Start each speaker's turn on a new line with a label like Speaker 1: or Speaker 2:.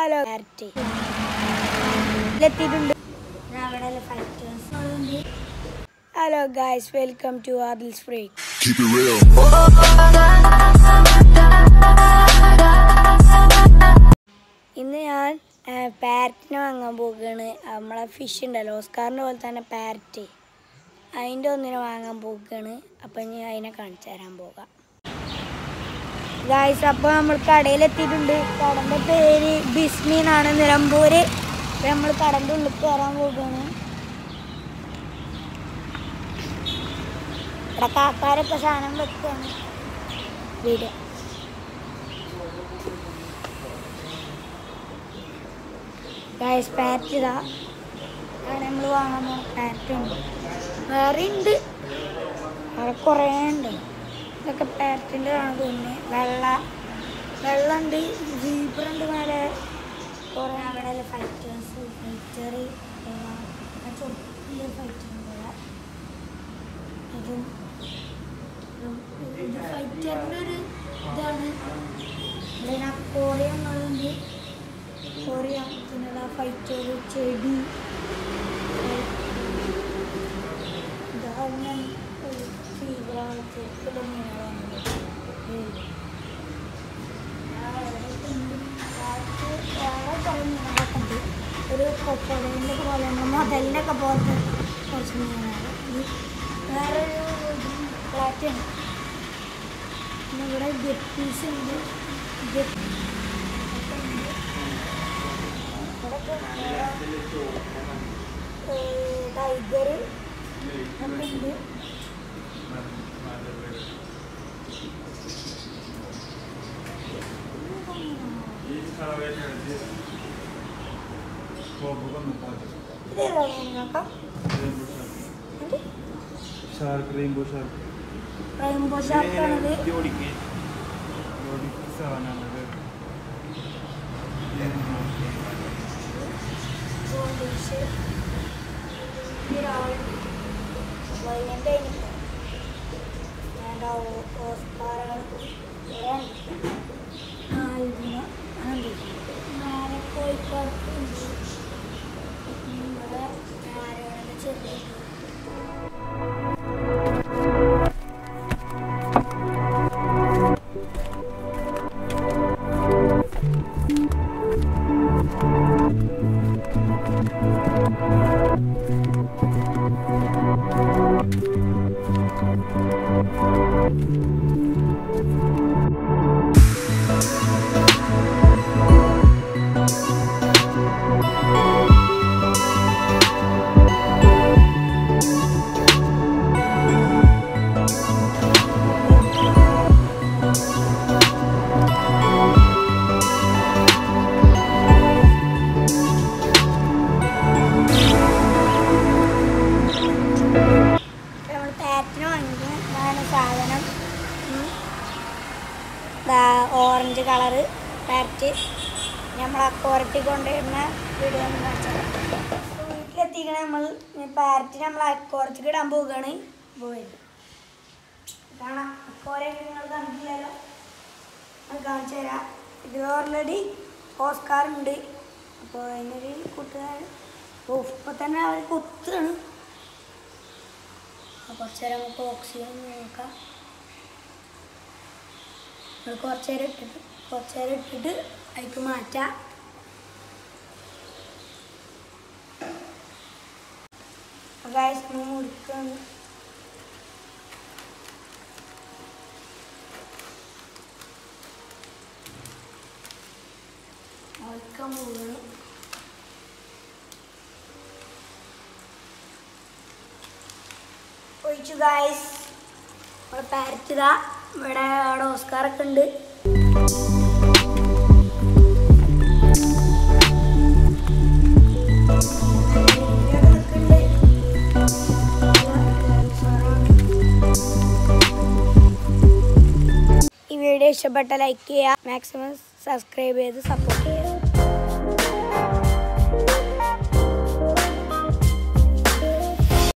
Speaker 1: Hello carrot എത്തിയിട്ടുണ്ട് hello guys welcome to Adil's free
Speaker 2: Keep it real.
Speaker 1: ഇന്ന് ഞാൻ പാരറ്റിനെ വാങ്ങാൻ പോകുകയാണ് നമ്മളെ ഫിഷ് ഉണ്ടല്ലോ ഓസ്കാറിൻ്റെ പോലെ തന്നെ പാരറ്റ് അതിൻ്റെ ഒന്നിനെ വാങ്ങാൻ പോകുകയാണ് അപ്പം ഇനി അതിനെ കാണിച്ചു തരാൻ പോകാം ഗായ്സ് അപ്പോൾ നമ്മൾ കടയിലെത്തിയിട്ടുണ്ട് കടൻ്റെ പേര് ബിസ്മി എന്നാണ് നിലമ്പൂര് അപ്പം നമ്മൾ കടൻ്റെ ഉള്ളിൽ കയറാൻ പോകുകയാണ് ഇവിടെ കാക്കാരൊക്കെ സാധനം വെക്കുകയാണ് വീട് ഗായ്സ് പാറ്റ് ഇതാ അവിടെ നമ്മൾ വാങ്ങാൻ പോകുന്ന പാറ്റ് ഉണ്ട് വേറെ ഉണ്ട് അവിടെ കുറേ ഉണ്ട് ഇതൊക്കെ പാറ്റിൻ്റെ ആണ് തോന്നുന്നത് വെള്ള വെള്ളമുണ്ട് ജീപ്പറുണ്ട് മേലെ കുറേ അവിടെ ഫൈറ്റേഴ്സ് ഫൈറ്റർ ചൊട്ടില് ഫൈറ്റർ ഉണ്ട് ഇവിടെ. ഇതും ഇതും ഇത് ഫൈറ്ററിൻ്റെ ഒരു ഇതാണ് ഇതിന് അക്കോറിയങ്ങളുണ്ട് കൊറിയം പിന്നെയുള്ള ഫൈറ്റർ ചെടി ഇതാണ് ഫീവറ ചെറുപ്പിലെ മീനുകളുണ്ട് ഒരു കൊക്കോടേൻ്റെ പോലെ മുതലിൻ്റെ ഒക്കെ പോലത്തെ കുറച്ച് മീനാണ് ഇത് വേറൊരു ഫ്ലാറ്റ് ഉണ്ട് പിന്നെ ഇവിടെ ഗപ്പീസ് ഉണ്ട് ഗപ്പി ഒക്കെ ഉണ്ട് ടൈഗർ ഒക്കെ ഉണ്ട് ഇതേതാ മീനുകൾക്കാ
Speaker 3: ഷാർക്ക് റെയിൻബോ ഷാർക്ക്
Speaker 1: റെയിൻബോ ഷാർക്കാണിത്
Speaker 3: ജോഡിക്ക് ജോഡിക്ക് സെവനാണത്
Speaker 1: ഗോൾഡിഷ് വൈകിട്ട് വേണ്ട ഓസ്കാറുകൾ നേരെ കോഴിക്കോട് ഇവിടെ ആരോടെ ചെറിയ നമ്മൾ പാറ്റിന് വാങ്ങിക്കും ഇതാണ് സാധനം ഉം. ദാ ഓറഞ്ച് കളറ് പാറ്റ് നമ്മൾ അക്കോറത്തിൽ കൊണ്ടുവരുന്ന വീഡിയോ ഒന്ന് കാണിച്ചത് വീട്ടിലെത്തിക്കണ നമ്മൾ പാരറ്റ് നമ്മൾ അക്കോറത്തേക്ക് ഇടാൻ പോവുകയാണ് പോയത് കാണാം അക്കോറയൊക്കെ നിങ്ങൾ കണ്ടിട്ടില്ലല്ലോ അത് കാണിച്ചു തരാം ഇത് ഓൾറെഡി ഓസ്കാർ ഉണ്ട് അപ്പോൾ അതിനൊരു കൂട്ടുകാരൻ ഓ ഇപ്പം തന്നെ അവർ കുത്താണ് അപ്പോൾ കുറച്ച് നേരം നമുക്ക് ഓക്സിജൻ നോക്കാം നമ്മൾ കുറച്ച് നേരം ഇട്ടിട്ട് കുറച്ച് നേരം ഇട്ടിട്ട് അതിക്ക് മാറ്റാം ഗായ്സ് മുടിക്കാണ് ഒഴിക്കാൻ പോവുകയാണ് ഒഴിച്ചു ഗായ്സ് ഇവിടെ പാരറ്റിതാ ഇവിടെ അവിടെ ഓസ്കാറൊക്കെ ഉണ്ട് ഈ വീഡിയോ ഇഷ്ടപ്പെട്ട ലൈക്ക് ചെയ്യുക മാക്സിമം സബ്സ്ക്രൈബ് ചെയ്ത് സപ്പോർട്ട് ചെയ്യുക